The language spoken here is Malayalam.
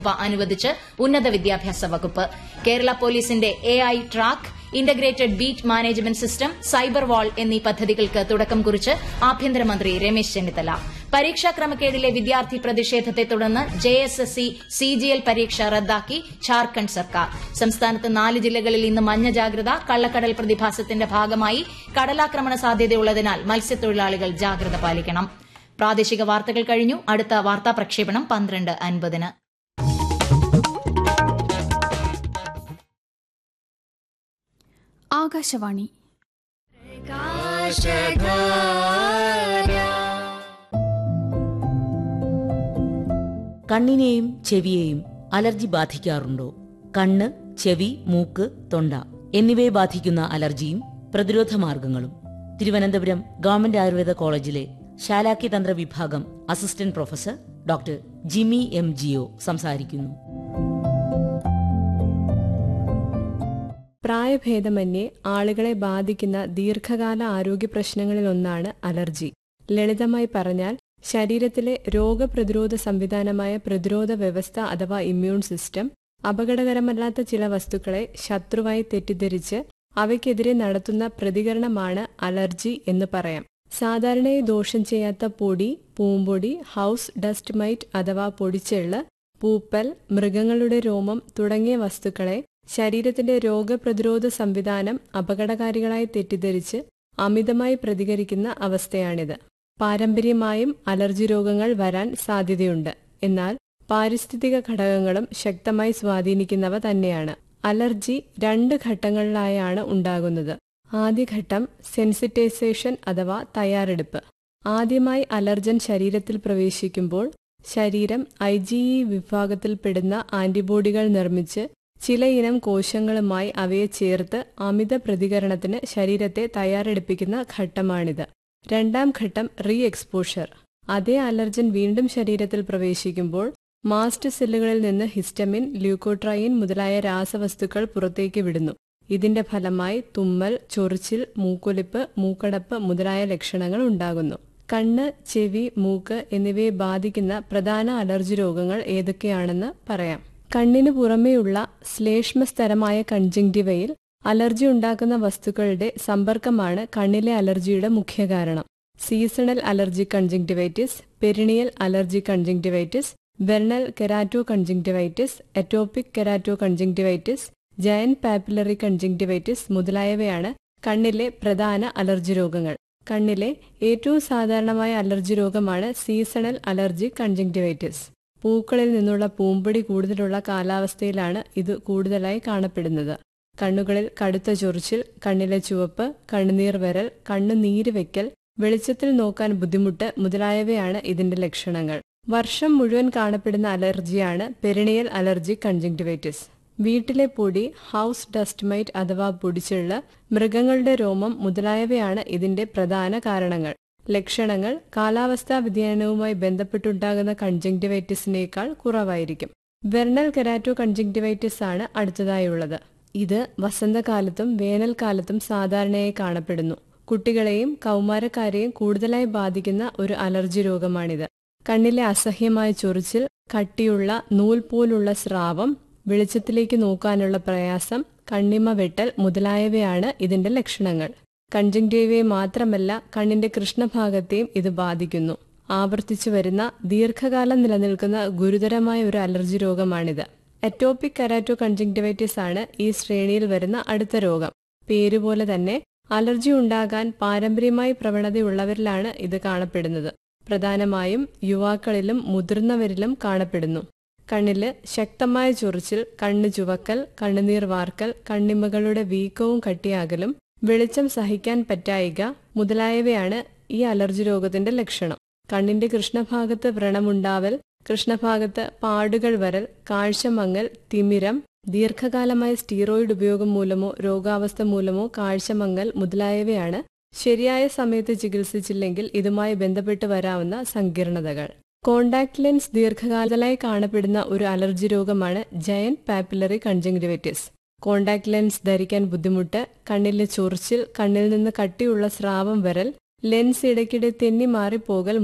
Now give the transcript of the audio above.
രൂപ അനുവദിച്ച് ഉന്നത വിദ്യാഭ്യാസ വകുപ്പ് കേരള പോലീസിന്റെ A I track integrated beat management system cyber wall എന്നീ പദ്ധതികൾക്ക് തുടക്കം കുറിച്ച് ആഭ്യന്തരമന്ത്രി രമേശ് ചെന്നിത്തല പരീക്ഷാ ക്രമക്കേടിലെ വിദ്യാർത്ഥി പ്രതിഷേധത്തെ തുടർന്ന് ജെഎസ്എസ്സി സിജിഎൽ പരീക്ഷ റദ്ദാക്കി ഝാർഖണ്ഡ് സർക്കാർ സംസ്ഥാനത്ത് നാല് ജില്ലകളിൽ ഇന്ന് മഞ്ഞ ജാഗ്രത കള്ളക്കടൽ പ്രതിഭാസത്തിന്റെ ഭാഗമായി കടലാക്രമണ സാധ്യതയുള്ളതിനാൽ മത്സ്യത്തൊഴിലാളികൾ ജാഗ്രത പാലിക്കണം പ്രാദേശിക വാർത്തകൾ കഴിഞ്ഞു അടുത്ത വാർത്താ പ്രക്ഷേപണം പന്ത്രണ്ട് അൻപതിന് ആകാശവാണി കണ്ണിനെയും ചെവിയെയും അലർജി ബാധിക്കാറുണ്ടോ കണ്ണ് ചെവി മൂക്ക് തൊണ്ട എന്നിവയെ ബാധിക്കുന്ന അലർജിയും പ്രതിരോധ മാർഗങ്ങളും തിരുവനന്തപുരം ഗവൺമെന്റ് ആയുർവേദ കോളേജിലെ ശാലാക്യതന്ത്ര വിഭാഗം assistant professor doctor Jimmy M G O സംസാരിക്കുന്നു പ്രായഭേദമന്യേ ആളുകളെ ബാധിക്കുന്ന ദീർഘകാല ആരോഗ്യ പ്രശ്നങ്ങളിലൊന്നാണ് അലർജി ലളിതമായി പറഞ്ഞാൽ ശരീരത്തിലെ രോഗപ്രതിരോധ സംവിധാനമായ പ്രതിരോധ വ്യവസ്ഥ അഥവാ ഇമ്മ്യൂൺ സിസ്റ്റം അപകടകരമല്ലാത്ത ചില വസ്തുക്കളെ ശത്രുവായി തെറ്റിദ്ധരിച്ച് അവയ്ക്കെതിരെ നടത്തുന്ന പ്രതികരണമാണ് അലർജി എന്ന് പറയാം സാധാരണയായി ദോഷം ചെയ്യാത്ത പൊടി പൂമ്പൊടി ഹൗസ് ഡസ്റ്റ് മൈറ്റ് അഥവാ പൊടിച്ചെള്ള് പൂപ്പൽ മൃഗങ്ങളുടെ രോമം തുടങ്ങിയ വസ്തുക്കളെ ശരീരത്തിന്റെ രോഗപ്രതിരോധ സംവിധാനം അപകടകാരികളായി തെറ്റിദ്ധരിച്ച് അമിതമായി പ്രതികരിക്കുന്ന അവസ്ഥയാണിത് പാരമ്പര്യമായും അലർജി രോഗങ്ങൾ വരാൻ സാധ്യതയുണ്ട് എന്നാൽ പാരിസ്ഥിതിക ഘടകങ്ങളും ശക്തമായി സ്വാധീനിക്കുന്നവ തന്നെയാണ് അലർജി രണ്ട് ഘട്ടങ്ങളിലായാണ് ഉണ്ടാകുന്നത് ആദ്യഘട്ടം സെൻസിറ്റൈസേഷൻ അഥവാ തയ്യാറെടുപ്പ് ആദ്യമായി അലർജൻ ശരീരത്തിൽ പ്രവേശിക്കുമ്പോൾ ശരീരം ഐ ജി ഇ വിഭാഗത്തിൽപ്പെടുന്ന ആന്റിബോഡികൾ നിർമ്മിച്ച് ചിലയിനം കോശങ്ങളുമായി അവയെ ചേർത്ത് അമിത പ്രതികരണത്തിന് ശരീരത്തെ തയ്യാറെടുപ്പിക്കുന്ന ഘട്ടമാണിത് രണ്ടാം ഘട്ടം റീ എക്സ്പോഷർ അതേ അലർജൻ വീണ്ടും ശരീരത്തിൽ പ്രവേശിക്കുമ്പോൾ മാസ്റ്റ് സെല്ലുകളിൽ നിന്ന് ഹിസ്റ്റമിൻ ല്യൂക്കോട്രൈൻ മുതലായ രാസവസ്തുക്കൾ പുറത്തേക്ക് വിടുന്നു ഇതിന്റെ ഫലമായി തുമ്മൽ ചൊറിച്ചിൽ മൂക്കൊലിപ്പ് മൂക്കടപ്പ് മുതലായ ലക്ഷണങ്ങൾ ഉണ്ടാകുന്നു കണ്ണ് ചെവി മൂക്ക് എന്നിവയെ ബാധിക്കുന്ന പ്രധാന അലർജി രോഗങ്ങൾ ഏതൊക്കെയാണെന്ന് പറയാം കണ്ണിന് പുറമേയുള്ള ശ്ലേഷ്മസ്തരമായ കൺജങ്ക്റ്റിവയിൽ അലർജി ഉണ്ടാക്കുന്ന വസ്തുക്കളുടെ സമ്പർക്കമാണ് കണ്ണിലെ അലർജിയുടെ മുഖ്യ കാരണം seasonal allergy conjunctivitis perennial allergy conjunctivitis vernal keratoconjunctivitis atopic keratoconjunctivitis giant papillary conjunctivitis മുതലായവയാണ് കണ്ണിലെ പ്രധാന അലർജി രോഗങ്ങൾ കണ്ണിലെ ഏറ്റവും സാധാരണമായ അലർജി രോഗമാണ് സീസണൽ അലർജി കൺജങ്ക്റ്റിവൈറ്റിസ് പൂക്കളിൽ നിന്നുള്ള പൂമ്പൊടി കൂടുതലുള്ള കാലാവസ്ഥയിലാണ് ഇത് കൂടുതലായി കാണപ്പെടുന്നത് കണ്ണുകളിൽ കടുത്ത ചൊറിച്ചിൽ കണ്ണിലെ ചുവപ്പ് കണ്ണുനീർ വരൽ കണ്ണുനീര് വെക്കൽ വെളിച്ചത്തിൽ നോക്കാൻ ബുദ്ധിമുട്ട് മുതലായവയാണ് ഇതിന്റെ ലക്ഷണങ്ങൾ വർഷം മുഴുവൻ കാണപ്പെടുന്ന അലർജിയാണ് പെരിണിയൽ അലർജി കൺജങ്ക്റ്റിവൈറ്റിസ് വീട്ടിലെ പൊടി ഹൗസ് ഡസ്റ്റ് മൈറ്റ് അഥവാ പൊടിച്ചുള്ള മൃഗങ്ങളുടെ രോമം മുതലായവയാണ് ഇതിന്റെ പ്രധാന കാരണങ്ങൾ ലക്ഷണങ്ങൾ കാലാവസ്ഥാ വ്യതിയാനവുമായി ബന്ധപ്പെട്ടുണ്ടാകുന്ന കൺജങ്ക്റ്റിവൈറ്റിസിനേക്കാൾ കുറവായിരിക്കും വെർണൽ കെരാറ്റോ കൺജങ്ക്റ്റിവൈറ്റിസ് ആണ് അടുത്തതായുള്ളത് ഇത് വസന്തകാലത്തും വേനൽക്കാലത്തും സാധാരണയായി കാണപ്പെടുന്നു കുട്ടികളെയും കൗമാരക്കാരെയും കൂടുതലായി ബാധിക്കുന്ന ഒരു അലർജി രോഗമാണിത് കണ്ണിലെ അസഹ്യമായ ചൊറിച്ചിൽ കട്ടിയുള്ള നൂൽ പോലുള്ള സ്രാവം വെളിച്ചത്തിലേക്ക് നോക്കാനുള്ള പ്രയാസം കണ്ണിമ വെട്ടൽ മുതലായവയാണ് ഇതിന്റെ ലക്ഷണങ്ങൾ കൺജങ്ക്റ്റീവയെ മാത്രമല്ല കണ്ണിന്റെ കൃഷ്ണഭാഗത്തെയും ഇത് ബാധിക്കുന്നു ആവർത്തിച്ചു വരുന്ന ദീർഘകാലം നിലനിൽക്കുന്ന ഗുരുതരമായ ഒരു അലർജി രോഗമാണിത് എറ്റോപിക് കരാറ്റോ കൺജങ്ക്റ്റിവൈറ്റിസ് ആണ് ഈ ശ്രേണിയിൽ വരുന്ന അടുത്ത രോഗം പേരുപോലെ തന്നെ അലർജി ഉണ്ടാകാൻ പാരമ്പര്യമായി പ്രവണതയുള്ളവരിലാണ് ഇത് കാണപ്പെടുന്നത് പ്രധാനമായും യുവാക്കളിലും മുതിർന്നവരിലും കാണപ്പെടുന്നു കണ്ണില് ശക്തമായ ചൊറിച്ചിൽ കണ്ണ് ചുവക്കൽ കണ്ണുനീർ വാർക്കൽ കണ്ണിമകളുടെ വീക്കവും കട്ടിയാകലും വെളിച്ചം സഹിക്കാൻ പറ്റായിക മുതലായവയാണ് ഈ അലർജി രോഗത്തിന്റെ ലക്ഷണം കണ്ണിന്റെ കൃഷ്ണഭാഗത്ത് വ്രണമുണ്ടാവൽ കൃഷ്ണഭാഗത്ത് പാടുകൾ വരൽ കാഴ്ചമങ്ങൽ തിമിരം ദീർഘകാലമായ സ്റ്റീറോയിഡ് ഉപയോഗം മൂലമോ രോഗാവസ്ഥ മൂലമോ കാഴ്ചമങ്ങൽ മുതലായവയാണ് ശരിയായ സമയത്ത് ചികിത്സിച്ചില്ലെങ്കിൽ ഇതുമായി ബന്ധപ്പെട്ട് വരാവുന്ന സങ്കീർണതകൾ കോണ്ടാക്ട് ലെൻസ് ദീർഘകാലമായി കാണപ്പെടുന്ന ഒരു അലർജി രോഗമാണ് giant papillary conjunctivitis contact lens ധരിക്കാൻ ബുദ്ധിമുട്ട് കണ്ണിലെ ചൊറിച്ചിൽ കണ്ണിൽ നിന്ന് കട്ടിയുള്ള സ്രാവം വരൽ ലെൻസ് ഇടയ്ക്കിടെ തെന്നി മാറിപ്പോകൽ